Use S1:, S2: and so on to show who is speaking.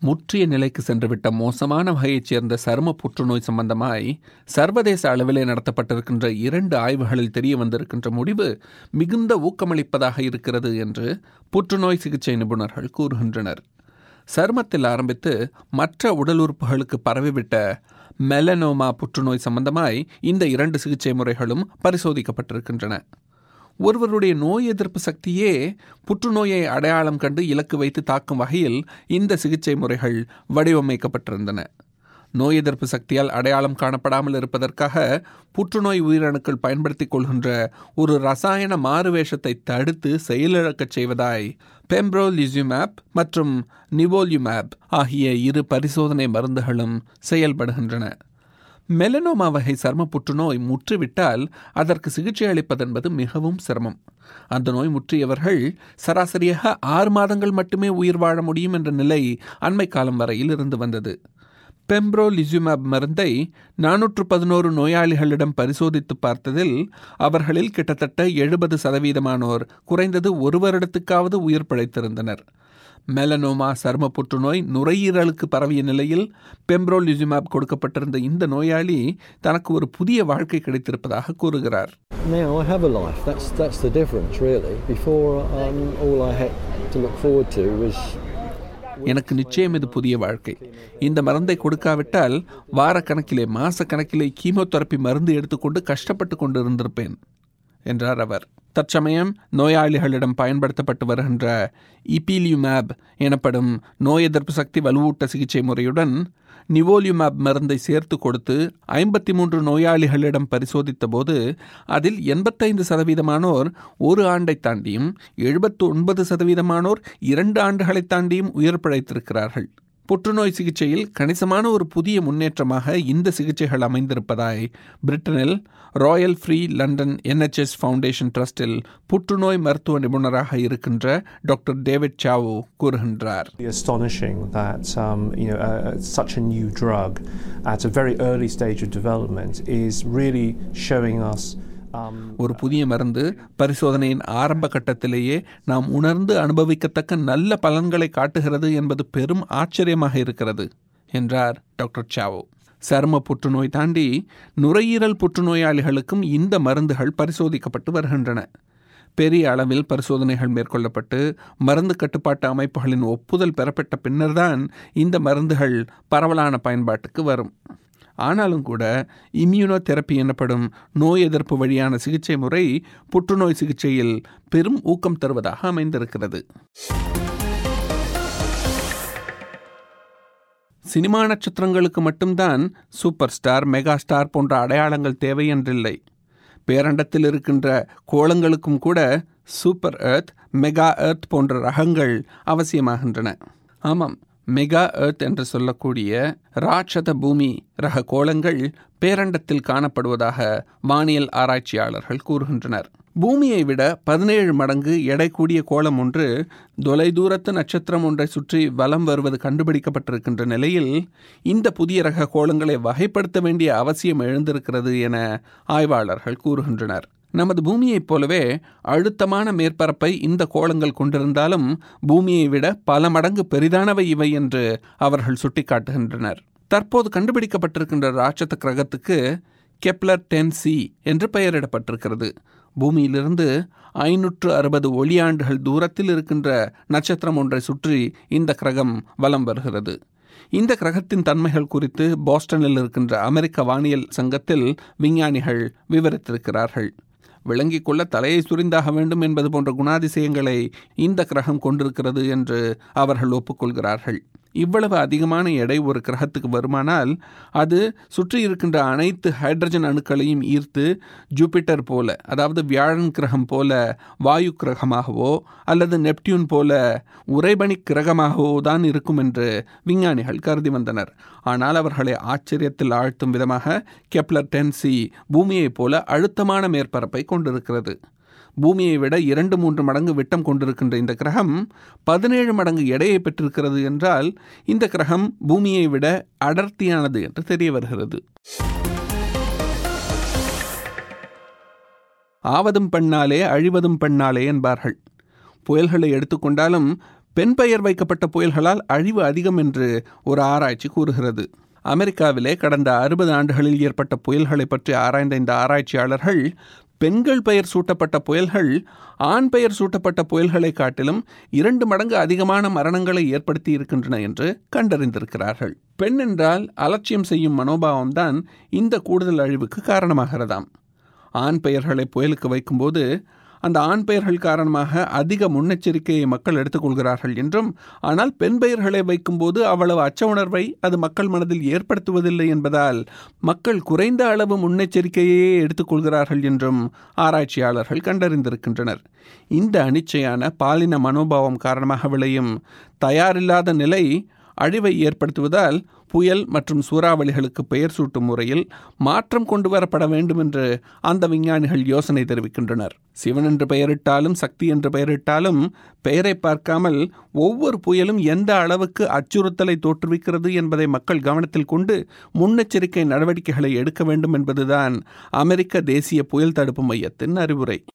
S1: முற்றிய நிலைக்கு சென்றுவிட்ட மோசமான வகையைச் சேர்ந்த சரும புற்றுநோய் சம்பந்தமாய் சர்வதேச அளவிலே நடத்தப்பட்டிருக்கின்ற இரண்டு ஆய்வுகளில் தெரிய வந்திருக்கின்ற முடிவு மிகுந்த ஊக்கமளிப்பதாக இருக்கிறது என்று புற்றுநோய் சிகிச்சை நிபுணர்கள் கூறுகின்றனர் சருமத்தில் ஆரம்பித்து மற்ற உடல் உறுப்புகளுக்கு பரவிவிட்ட மெலனோமா புற்றுநோய் சம்பந்தமாய் இந்த இரண்டு சிகிச்சை முறைகளும் பரிசோதிக்கப்பட்டிருக்கின்றன ஒருவருடைய நோய் எதிர்ப்பு சக்தியே புற்றுநோயை அடையாளம் கண்டு இலக்கு வைத்து தாக்கும் வகையில் இந்த சிகிச்சை முறைகள் வடிவமைக்கப்பட்டிருந்தன நோய் எதிர்ப்பு சக்தியால் அடையாளம் காணப்படாமல் இருப்பதற்காக புற்றுநோய் உயிரணுக்கள் பயன்படுத்திக் கொள்கின்ற ஒரு ரசாயன மாறுவேஷத்தை தடுத்து செயலிழக்கச் செய்வதாய் பெம்ப்ரோலிசியூமேப் மற்றும் நிவோலியுமேப் ஆகிய இரு பரிசோதனை மருந்துகளும் செயல்படுகின்றன மெலனோமா வகை சர்ம புற்றுநோய் முற்றிவிட்டால் அதற்கு சிகிச்சை அளிப்பதென்பது மிகவும் சிரமம் அந்த நோய் முற்றியவர்கள் சராசரியாக ஆறு மாதங்கள் மட்டுமே உயிர் வாழ முடியும் என்ற நிலை அண்மை காலம் வரையில் இருந்து வந்தது பெம்ப்ரோலிசுமேப் மருந்தை நானூற்று பதினோரு நோயாளிகளிடம் பரிசோதித்து பார்த்ததில் அவர்களில் கிட்டத்தட்ட எழுபது சதவீதமானோர் குறைந்தது ஒரு வருடத்துக்காவது உயிர் பிழைத்திருந்தனர் மெலனோமா சர்ம புற்றுநோய் நுரையீரலுக்கு பரவிய நிலையில் பெம்ப்ரோலிசுமேப் கொடுக்கப்பட்டிருந்த இந்த நோயாளி தனக்கு ஒரு புதிய வாழ்க்கை கிடைத்திருப்பதாக கூறுகிறார்
S2: Now I have a life. That's that's the difference, really. Before, um, all I had to look forward to was
S1: எனக்கு நிச்சயம் இது புதிய வாழ்க்கை இந்த மருந்தை கொடுக்காவிட்டால் வார கணக்கிலே மாச கணக்கிலே கீமோதெரப்பி மருந்து எடுத்துக்கொண்டு கஷ்டப்பட்டு கொண்டு இருந்திருப்பேன் என்றார் அவர் தற்சமயம் நோயாளிகளிடம் பயன்படுத்தப்பட்டு வருகின்ற இபீலியுமேப் எனப்படும் நோய் எதிர்ப்பு சக்தி வலுவூட்ட சிகிச்சை முறையுடன் நிவோலியுமேப் மருந்தை சேர்த்து கொடுத்து ஐம்பத்தி மூன்று நோயாளிகளிடம் பரிசோதித்த போது அதில் எண்பத்தைந்து சதவீதமானோர் ஒரு ஆண்டை தாண்டியும் எழுபத்து ஒன்பது சதவீதமானோர் இரண்டு ஆண்டுகளை தாண்டியும் உயிர் பிழைத்திருக்கிறார்கள் புற்றுநோய் சிகிச்சையில் கணிசமான ஒரு புதிய முன்னேற்றமாக இந்த சிகிச்சைகள் அமைந்திருப்பதாய் பிரிட்டனில் Royal Free London NHS Foundation ட்ரஸ்டில் புற்றுநோய் மருத்துவ நிபுணராக இருக்கின்ற டாக்டர் டேவிட் சாவோ கூறுகின்றார்
S3: astonishing that um, you know uh, such a new drug at a very early stage of development is really showing us um,
S1: ஒரு புதிய மருந்து பரிசோதனையின் ஆரம்ப கட்டத்திலேயே நாம் உணர்ந்து அனுபவிக்கத்தக்க நல்ல பலன்களை காட்டுகிறது என்பது பெரும் ஆச்சரியமாக இருக்கிறது என்றார் டாக்டர் சாவோ சரும புற்றுநோய் தாண்டி நுரையீரல் புற்றுநோயாளிகளுக்கும் இந்த மருந்துகள் பரிசோதிக்கப்பட்டு வருகின்றன பெரிய அளவில் பரிசோதனைகள் மேற்கொள்ளப்பட்டு மருந்து கட்டுப்பாட்டு அமைப்புகளின் ஒப்புதல் பெறப்பட்ட பின்னர்தான் இந்த மருந்துகள் பரவலான பயன்பாட்டுக்கு வரும் ஆனாலும் கூட இம்யூனோதெரப்பி எனப்படும் நோய் எதிர்ப்பு வழியான சிகிச்சை முறை புற்றுநோய் சிகிச்சையில் பெரும் ஊக்கம் தருவதாக அமைந்திருக்கிறது சினிமா நட்சத்திரங்களுக்கு மட்டும்தான் சூப்பர் ஸ்டார் மெகா ஸ்டார் போன்ற அடையாளங்கள் தேவை என்றில்லை பேரண்டத்தில் இருக்கின்ற கோளங்களுக்கும் கூட சூப்பர் எர்த் மெகா எர்த் போன்ற ரகங்கள் அவசியமாகின்றன ஆமாம் மெகா எர்த் என்று சொல்லக்கூடிய ராட்சத பூமி ரக கோளங்கள் பேரண்டத்தில் காணப்படுவதாக வானியல் ஆராய்ச்சியாளர்கள் கூறுகின்றனர் பூமியை விட பதினேழு மடங்கு எடை கூடிய கோளம் ஒன்று தொலைதூரத்து நட்சத்திரம் ஒன்றை சுற்றி வலம் வருவது கண்டுபிடிக்கப்பட்டிருக்கின்ற நிலையில் இந்த புதிய ரக கோளங்களை வகைப்படுத்த வேண்டிய அவசியம் எழுந்திருக்கிறது என ஆய்வாளர்கள் கூறுகின்றனர் நமது பூமியைப் போலவே அழுத்தமான மேற்பரப்பை இந்த கோளங்கள் கொண்டிருந்தாலும் பூமியை விட பல மடங்கு பெரிதானவை இவை என்று அவர்கள் சுட்டிக்காட்டுகின்றனர் தற்போது கண்டுபிடிக்கப்பட்டிருக்கின்ற ராட்சத கிரகத்துக்கு கெப்லர் டென் சி என்று பெயரிடப்பட்டிருக்கிறது பூமியிலிருந்து ஐநூற்று அறுபது ஒளியாண்டுகள் தூரத்தில் இருக்கின்ற நட்சத்திரம் ஒன்றை சுற்றி இந்த கிரகம் வலம் வருகிறது இந்த கிரகத்தின் தன்மைகள் குறித்து போஸ்டனில் இருக்கின்ற அமெரிக்க வானியல் சங்கத்தில் விஞ்ஞானிகள் விவரித்திருக்கிறார்கள் விளங்கிக் கொள்ள தலையை சுரிந்தாக வேண்டும் என்பது போன்ற குணாதிசயங்களை இந்த கிரகம் கொண்டிருக்கிறது என்று அவர்கள் ஒப்புக்கொள்கிறார்கள் இவ்வளவு அதிகமான எடை ஒரு கிரகத்துக்கு வருமானால் அது சுற்றி இருக்கின்ற அனைத்து ஹைட்ரஜன் அணுக்களையும் ஈர்த்து ஜூபிட்டர் போல அதாவது வியாழன் கிரகம் போல வாயு கிரகமாகவோ அல்லது நெப்டியூன் போல உறைபனி கிரகமாகவோ தான் இருக்கும் என்று விஞ்ஞானிகள் கருதி வந்தனர் ஆனால் அவர்களை ஆச்சரியத்தில் ஆழ்த்தும் விதமாக கெப்லர் டென்சி பூமியைப் போல அழுத்தமான மேற்பரப்பை கொண்டிருக்கிறது பூமியை விட இரண்டு மூன்று மடங்கு விட்டம் கொண்டிருக்கின்ற இந்த கிரகம் பதினேழு மடங்கு எடையை பெற்றிருக்கிறது என்றால் இந்த கிரகம் பூமியை விட அடர்த்தியானது என்று தெரிய வருகிறது ஆவதும் பெண்ணாலே அழிவதும் பெண்ணாலே என்பார்கள் புயல்களை எடுத்துக்கொண்டாலும் பெண் பெயர் வைக்கப்பட்ட புயல்களால் அழிவு அதிகம் என்று ஒரு ஆராய்ச்சி கூறுகிறது அமெரிக்காவிலே கடந்த அறுபது ஆண்டுகளில் ஏற்பட்ட புயல்களை பற்றி ஆராய்ந்த இந்த ஆராய்ச்சியாளர்கள் பெண்கள் பெயர் சூட்டப்பட்ட புயல்கள் ஆண் பெயர் சூட்டப்பட்ட புயல்களை காட்டிலும் இரண்டு மடங்கு அதிகமான மரணங்களை ஏற்படுத்தி இருக்கின்றன என்று கண்டறிந்திருக்கிறார்கள் பெண் என்றால் அலட்சியம் செய்யும் மனோபாவம்தான் இந்த கூடுதல் அழிவுக்கு காரணமாகிறதாம் ஆண் பெயர்களை புயலுக்கு வைக்கும்போது அந்த ஆண் பெயர்கள் காரணமாக அதிக முன்னெச்சரிக்கையை மக்கள் எடுத்துக்கொள்கிறார்கள் என்றும் ஆனால் பெண் பெயர்களை வைக்கும்போது அவ்வளவு அச்ச உணர்வை அது மக்கள் மனதில் ஏற்படுத்துவதில்லை என்பதால் மக்கள் குறைந்த அளவு முன்னெச்சரிக்கையே எடுத்துக்கொள்கிறார்கள் என்றும் ஆராய்ச்சியாளர்கள் கண்டறிந்திருக்கின்றனர் இந்த அனிச்சையான பாலின மனோபாவம் காரணமாக விளையும் தயாரில்லாத நிலை அழிவை ஏற்படுத்துவதால் புயல் மற்றும் சூறாவளிகளுக்கு பெயர் சூட்டும் முறையில் மாற்றம் கொண்டு வரப்பட வேண்டும் என்று அந்த விஞ்ஞானிகள் யோசனை தெரிவிக்கின்றனர் சிவன் என்று பெயரிட்டாலும் சக்தி என்று பெயரிட்டாலும் பெயரை பார்க்காமல் ஒவ்வொரு புயலும் எந்த அளவுக்கு அச்சுறுத்தலை தோற்றுவிக்கிறது என்பதை மக்கள் கவனத்தில் கொண்டு முன்னெச்சரிக்கை நடவடிக்கைகளை எடுக்க வேண்டும் என்பதுதான் அமெரிக்க தேசிய புயல் தடுப்பு மையத்தின் அறிவுரை